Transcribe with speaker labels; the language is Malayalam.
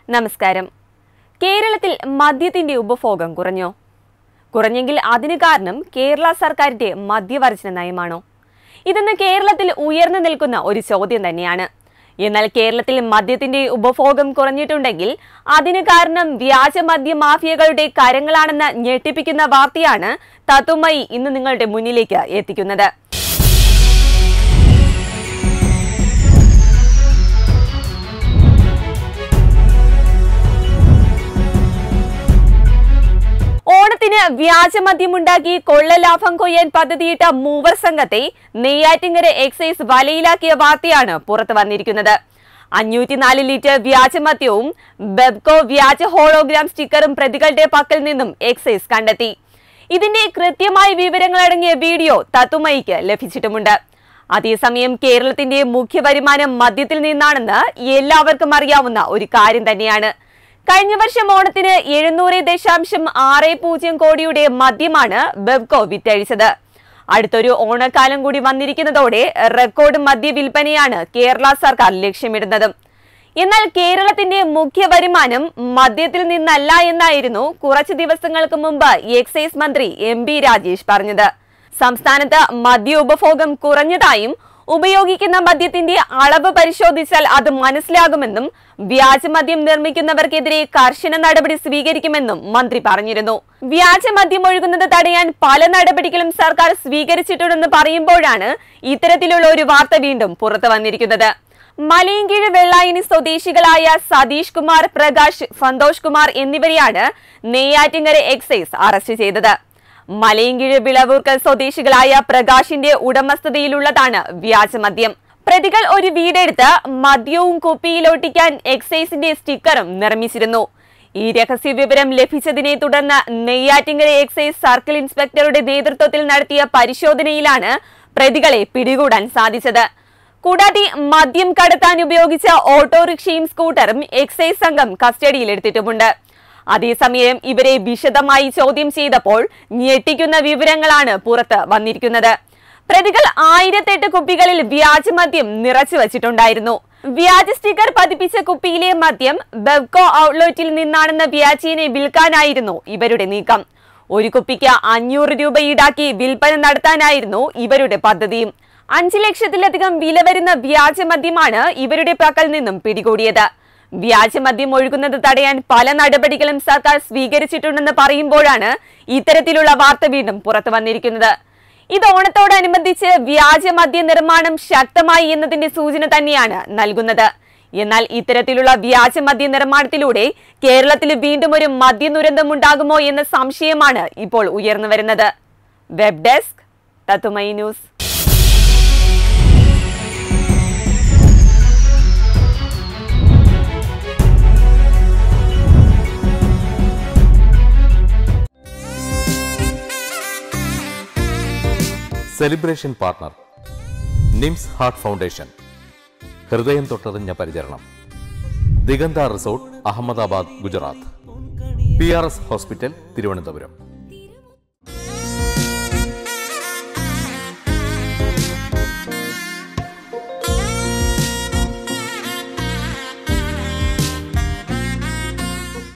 Speaker 1: നമസ്കാരം കേരളത്തിൽ മദ്യത്തിന്റെ ഉപഭോഗം കുറഞ്ഞോ കുറഞ്ഞെങ്കിൽ അതിന് കാരണം കേരള സർക്കാരിന്റെ മദ്യവർജന നയമാണോ ഇതെന്ന് കേരളത്തിൽ ഉയർന്നു നിൽക്കുന്ന ഒരു ചോദ്യം തന്നെയാണ് എന്നാൽ കേരളത്തിൽ മദ്യത്തിന്റെ ഉപഭോഗം കുറഞ്ഞിട്ടുണ്ടെങ്കിൽ അതിന് കാരണം വ്യാജ മദ്യ മാഫിയകളുടെ കരങ്ങളാണെന്ന ഞെട്ടിപ്പിക്കുന്ന വാർത്തയാണ് തത്തുമയി ഇന്ന് നിങ്ങളുടെ മുന്നിലേക്ക് എത്തിക്കുന്നത് ഓണത്തിന് വ്യാജമദ്യമുണ്ടാക്കി കൊള്ളലാഭം കൊയ്യാൻ പദ്ധതിയിട്ട മൂവർ സംഘത്തെ നെയ്യാറ്റിങ്കര എക്സൈസ് വലയിലാക്കിയ വാർത്തയാണ് പുറത്തു വന്നിരിക്കുന്നത് അഞ്ഞൂറ്റിനാല് ലിറ്റർ വ്യാജമദ്യവും ബെബ്കോ വ്യാജ ഹോളോഗ്രാം സ്റ്റിക്കറും പ്രതികളുടെ പക്കൽ നിന്നും എക്സൈസ് കണ്ടെത്തി ഇതിന്റെ കൃത്യമായ വിവരങ്ങളടങ്ങിയ വീഡിയോ തത്തുമയിക്ക് ലഭിച്ചിട്ടുമുണ്ട് അതേസമയം കേരളത്തിന്റെ മുഖ്യ വരുമാനം മദ്യത്തിൽ നിന്നാണെന്ന് എല്ലാവർക്കും അറിയാവുന്ന ഒരു കാര്യം തന്നെയാണ് കഴിഞ്ഞ വർഷം ഓണത്തിന് എഴുന്നൂറ് ദശാംശം ആറ് പൂജ്യം കോടിയുടെ മദ്യമാണ് ബെബ്കോ വിറ്റഴിച്ചത് അടുത്തൊരു ഓണക്കാലം കൂടി വന്നിരിക്കുന്നതോടെ റെക്കോർഡ് മദ്യ വിൽപ്പനയാണ് കേരള സർക്കാർ ലക്ഷ്യമിടുന്നത് എന്നാൽ കേരളത്തിന്റെ മുഖ്യ വരുമാനം മദ്യത്തിൽ നിന്നല്ല എന്നായിരുന്നു കുറച്ചു ദിവസങ്ങൾക്ക് മുമ്പ് എക്സൈസ് മന്ത്രി എം ബി രാജേഷ് പറഞ്ഞത് സംസ്ഥാനത്ത് മദ്യ ഉപഭോഗം കുറഞ്ഞതായും ഉപയോഗിക്കുന്ന മദ്യത്തിന്റെ അളവ് പരിശോധിച്ചാൽ അത് മനസ്സിലാകുമെന്നും വ്യാജമദ്യം നിർമ്മിക്കുന്നവർക്കെതിരെ കർശന നടപടി സ്വീകരിക്കുമെന്നും മന്ത്രി പറഞ്ഞിരുന്നു വ്യാജമദ്യം ഒഴുകുന്നത് തടയാൻ പല നടപടികളും സർക്കാർ സ്വീകരിച്ചിട്ടുണ്ടെന്ന് പറയുമ്പോഴാണ് ഇത്തരത്തിലുള്ള ഒരു വാർത്ത വീണ്ടും പുറത്തു വന്നിരിക്കുന്നത് മലയൻകീഴ് വെള്ളായണി സ്വദേശികളായ സതീഷ് കുമാർ പ്രകാശ് സന്തോഷ് കുമാർ എന്നിവരെയാണ് നെയ്യാറ്റിങ്കര എക്സൈസ് അറസ്റ്റ് ചെയ്തത് മലയൻകീഴ് വിളവൂർക്കൽ സ്വദേശികളായ പ്രകാശിന്റെ ഉടമസ്ഥതയിലുള്ളതാണ് വ്യാജമദ്യം പ്രതികൾ ഒരു വീടെടുത്ത് മദ്യവും കുപ്പിയിലൊട്ടിക്കാൻ എക്സൈസിന്റെ സ്റ്റിക്കറും നിർമ്മിച്ചിരുന്നു ഈ രഹസ്യ വിവരം ലഭിച്ചതിനെ തുടർന്ന് നെയ്യാറ്റിങ്കര എക്സൈസ് സർക്കിൾ ഇൻസ്പെക്ടറുടെ നേതൃത്വത്തിൽ നടത്തിയ പരിശോധനയിലാണ് പ്രതികളെ പിടികൂടാൻ സാധിച്ചത് കൂടാതെ മദ്യം കടത്താൻ ഉപയോഗിച്ച ഓട്ടോറിക്ഷയും സ്കൂട്ടറും എക്സൈസ് സംഘം കസ്റ്റഡിയിലെടുത്തിട്ടുമുണ്ട് അതേസമയം ഇവരെ വിശദമായി ചോദ്യം ചെയ്തപ്പോൾ ഞെട്ടിക്കുന്ന വിവരങ്ങളാണ് പുറത്ത് വന്നിരിക്കുന്നത് പ്രതികൾ ആയിരത്തെട്ട് കുപ്പികളിൽ വ്യാജമദ്യം നിറച്ചു വച്ചിട്ടുണ്ടായിരുന്നു വ്യാജ സ്റ്റിക്കർ പതിപ്പിച്ച കുപ്പിയിലെ മദ്യം ബെവ്കോ ഔട്ട്ലെറ്റിൽ നിന്നാണെന്ന വ്യാജേനെ വിൽക്കാനായിരുന്നു ഇവരുടെ നീക്കം ഒരു കുപ്പിക്ക് അഞ്ഞൂറ് രൂപ ഈടാക്കി വിൽപ്പന നടത്താനായിരുന്നു ഇവരുടെ പദ്ധതിയും അഞ്ചു ലക്ഷത്തിലധികം വില വരുന്ന വ്യാജമദ്യമാണ് ഇവരുടെ പക്കൽ നിന്നും പിടികൂടിയത് വ്യാജമദ്യം ഒഴുകുന്നത് തടയാൻ പല നടപടികളും സർക്കാർ സ്വീകരിച്ചിട്ടുണ്ടെന്ന് പറയുമ്പോഴാണ് ഇത്തരത്തിലുള്ള വാർത്ത വീണ്ടും പുറത്തു വന്നിരിക്കുന്നത് ഇത് ഓണത്തോടനുബന്ധിച്ച് വ്യാജമദ്യ നിർമ്മാണം ശക്തമായി എന്നതിന്റെ സൂചന തന്നെയാണ് നൽകുന്നത് എന്നാൽ ഇത്തരത്തിലുള്ള വ്യാജമദ്യ നിർമ്മാണത്തിലൂടെ കേരളത്തിൽ വീണ്ടും ഒരു മദ്യ ദുരന്തം ഉണ്ടാകുമോ എന്ന സംശയമാണ് ഇപ്പോൾ ഉയർന്നു വരുന്നത് വെബ് ഡെസ്ക് തത്തുമൈ news
Speaker 2: celebration partner NIMS heart foundation ഹൃദയം തൊട്ടറിഞ്ഞ പരിചരണം Diganta resort Ahmedabad Gujarat P R S hospital Thiruvananthapuram